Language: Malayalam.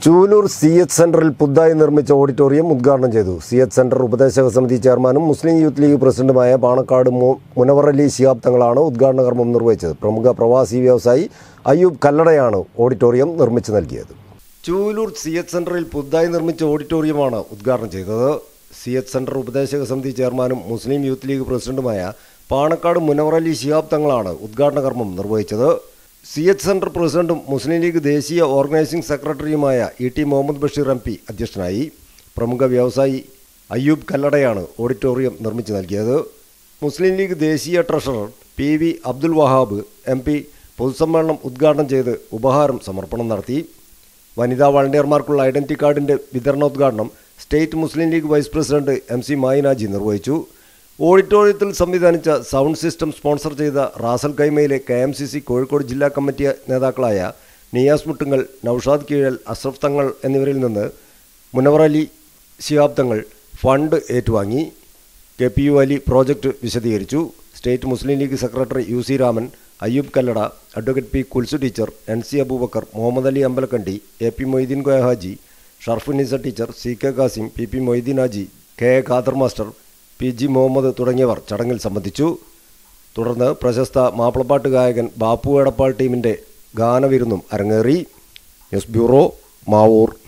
ചൂലൂർ സി എച്ച് സെന്ററിൽ പുതുതായി നിർമ്മിച്ച ഓഡിറ്റോറിയം ഉദ്ഘാടനം ചെയ്തു സി എച്ച് സെന്റർ ഉപദേശക സമിതി ചെയർമാനും മുസ്ലിം യൂത്ത് ലീഗ് പ്രസിഡന്റുമായ പാണക്കാട് മു- മുനവറലി ശിഹാബ് തങ്ങളാണ് ഉദ്ഘാടന കർമ്മം നിർവഹിച്ചത് പ്രമുഖ പ്രവാസി വ്യവസായി അയ്യൂബ് കല്ലടയാണ് ഓഡിറ്റോറിയം നിർമ്മിച്ചു നൽകിയത് ചൂലൂർ സി എച്ച് സെന്ററിൽ പുതുതായി നിർമ്മിച്ച ഓഡിറ്റോറിയമാണ് ഉദ്ഘാടനം ചെയ്തത് സി എച്ച് സെന്റർ ഉപദേശക സമിതി ചെയർമാനും മുസ്ലിം യൂത്ത് ലീഗ് പ്രസിഡന്റുമായ പാണക്കാട് മുനവറലി ശിഹാബ് തങ്ങളാണ് ഉദ്ഘാടന കർമ്മം നിർവഹിച്ചത് സി എച്ച് സെന്റർ പ്രസിഡന്റും മുസ്ലിം ലീഗ് ദേശീയ ഓർഗനൈസിംഗ് സെക്രട്ടറിയുമായ E T Muhammad Basheer M P അധ്യക്ഷനായി പ്രമുഖ വ്യവസായി അയ്യൂബ് കല്ലടയാണ് ഓഡിറ്റോറിയം നിർമ്മിച്ചു നൽകിയത് മുസ്ലിം ലീഗ് ദേശീയ treasurer P V Abdul Wahab M P പൊതുസമ്മേളനം ഉദ്ഘാടനം ചെയ്ത് ഉപഹാരം സമർപ്പണം നടത്തി വനിതാ വളണ്ടിയർമാർക്കുള്ള ഐഡന്റിറ്റി കാർഡിന്റെ വിതരണോദ്ഘാടനം state Muslim League vice president M C Mayinaji നിർവഹിച്ചു ഓഡിറ്റോറിയത്തിൽ സംവിധാനിച്ച സൗണ്ട് സിസ്റ്റം സ്പോൺസർ ചെയ്ത റാസൽ കൈമയിലെ K M C C Kozhikode ജില്ലാ കമ്മിറ്റി നേതാക്കളായ നിയാസ് മുട്ടുങ്ങൽ നൌഷാദ് കീഴൽ അഷ്റഫ് തങ്ങൾ എന്നിവരിൽ നിന്ന് മുനവർ അലി ശിഹാബ് തങ്ങൾ ഫണ്ട് ഏറ്റുവാങ്ങി K P U Ali project വിശദീകരിച്ചു state Muslim League secretary U C Raman Ayyub Kallada advocate P Kulsu teacher N C Abubakar Muhammad Ali Ambalakandi A P Moideen Koya Haji Sharfunnisa teacher C K Kasim P P Moideen Haji K A Khader master P G Muhammad തുടങ്ങിയവർ ചടങ്ങിൽ സംബന്ധിച്ചു തുടർന്ന് പ്രശസ്ത മാപ്പിളപ്പാട്ട് ഗായകൻ ബാപ്പു എടപ്പാൾ ടീമിൻ്റെ ഗാനവിരുന്നും അരങ്ങേറി ന്യൂസ് ബ്യൂറോ മാവൂർ